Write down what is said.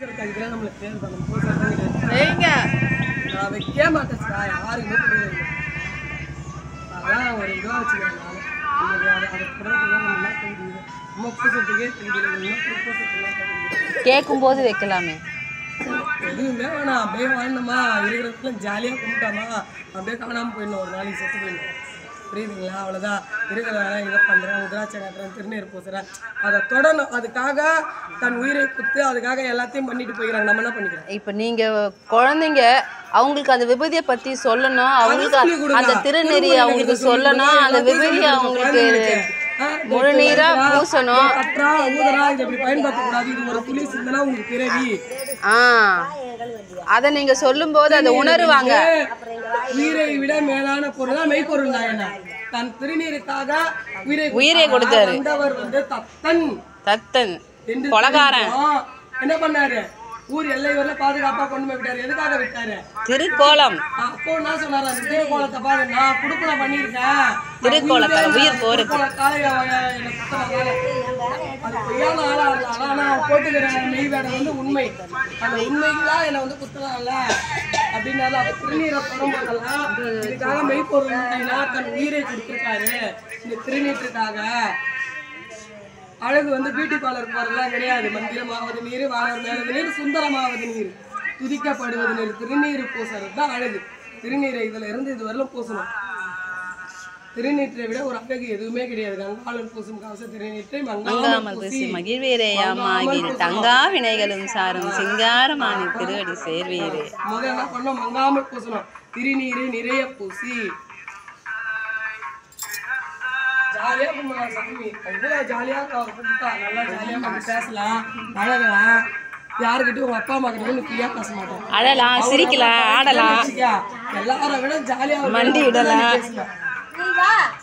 அதுக்குதான் நம்மளுக்கு பேர் பண்ண பூசை பண்ணிட்டு வைங்க நான் வைக்க மாட்டேன் சார் யாருக்குமே தெரியாது அதான் ஒரு இதுவாக வச்சுக்கிறேன் நான் இன்னைக்கு அதை அதை பிறகு நம்ம என்ன தெரியுது நம்ம பூசத்துக்கே தெரியுது இன்னும் பூசத்துக்குலாம் தெரியுது கேட்கும்போது வைக்கலாமே எதுவுமே வேணாம் அப்படியே வாழ்ந்தோமா இருக்கிறதுக்குள்ள ஜாலியாக கும்பிட்டாமா அப்படியே காணாமல் போயிடணும் ஒரு நாளைக்கு செத்து போயிடணும் புரியுதுங்களா அவ்வளோதான் இருக்கிறதால இதை பண்ணுறேன் உதிராட்சை காட்டுறேன் திருநீர் பூசுறேன் அதை தொடணும் அதுக்காக தன் உயிரை குத்து அதுக்காக எல்லாத்தையும் பண்ணிட்டு போயிடறாங்க நம்ம என்ன பண்ணிக்கிறோம் இப்போ நீங்க குழந்தைங்க அவங்களுக்கு அந்த விபதியை பத்தி சொல்லணும் அவங்களுக்கு சொல்லிக் கொடுங்க. அந்த திருநெறி திருமுறைகளை அவங்களுக்கு சொல்லிக் சொல்லணும் கொடுங்க. அந்த எல்லாத்தையும் விபதியை சொல்லிக் அவங்களுக்கு கொடுங்க. ஆ, இந்த முழுநீரா இப்ப பூசணும் கற்றா ஊதரா இதை இப்படி பயன்படுத்தக்கூடாது இது ஒரு துளி சிந்தனா உங்களுக்கு பிறவி ஆ அதை நீங்க சொல்லும்போது அதை உணருவாங்க உயிரை விட மேலான பொருள் தான் மெய்ப்பொருள் தான் என்ன தன் திருநீருக்காக உயிரை உயிரை கொடுத்தாரு. வந்தவர் வந்து தத்தன் தத்தன் என்று கொலகாரன் தெரிஞ்சும் என்ன பண்ணாரு ஊர் எல்லை வரல பாதுகாப்பா கொண்டு போய் விட்டாரு எதுக்காக விட்டாரு திருக்கோலம் அப்போ என்ன சொன்னாரு அந்த திருக்கோலத்தை பாரு நான் குடுப்பனை பண்ணியிருக்கேன் திருக்கோலத்தை, உயிர் போருக்கு. திருக்கோலத்தால என் என்னை குத்தனால அது பொய்யான ஆளா இருந்தாலும் ஆனா அவன் போட்டுக்கிற மெய் வேடம் வந்து உண்மை அந்த உண்மைகளா என்னை வந்து குத்தலாம்ல அப்படின்னாலும் அந்த திருநீரை தொடர்புகள்லாம் இதுக்காக மெய்ப்பொருள் உண்மைனா தன் உயிரை கொடுத்துருக்காரு இந்த திருநீற்றுக்காக அழகு வந்து பியூட்டி பார்லர் போறதெல்லாம் கிடையாது மந்திரமாவது நீர் வாழர் மேலது நீர் சுந்தரமாவது நீர் துதிக்கப்படுவது நீர் திருநீர் பூசுறது தான் அழகு திருநீரை இதுல இருந்து இது வரலும் பூசணும் திருநீற்றை விட ஒரு அழகு எதுவுமே கிடையாது கங்காளன் பூசும் கவச திருநீற்றை மங்காமல் மங்காமல் பூசி பூசி மகிழ்வேரேயாமாகில் தங்கா வினைகளும் சாரும் சிங்காரமானி திருவடி சேர்வீரே முதல்ல என்ன பண்ணோம் மங்காமல் பூசணும் திருநீரை நிறைய பூசி ஜாலியா கும்பிடலாம் சாமி அவ்வளோ ஜாலியா கும்பிட்டா நல்லா ஜாலியா கொஞ்சம் பேசலாம் பழகலாம் யாருக்கிட்டையும் உங்க அப்பா அம்மா கிட்ட நீ ஃப்ரீயா பேச மாட்டோம் அழலாம் சிரிக்கலாம் ஆடலாம் எல்லாரை விட ஜாலியா மண்டி இடலாம் பேசலாம்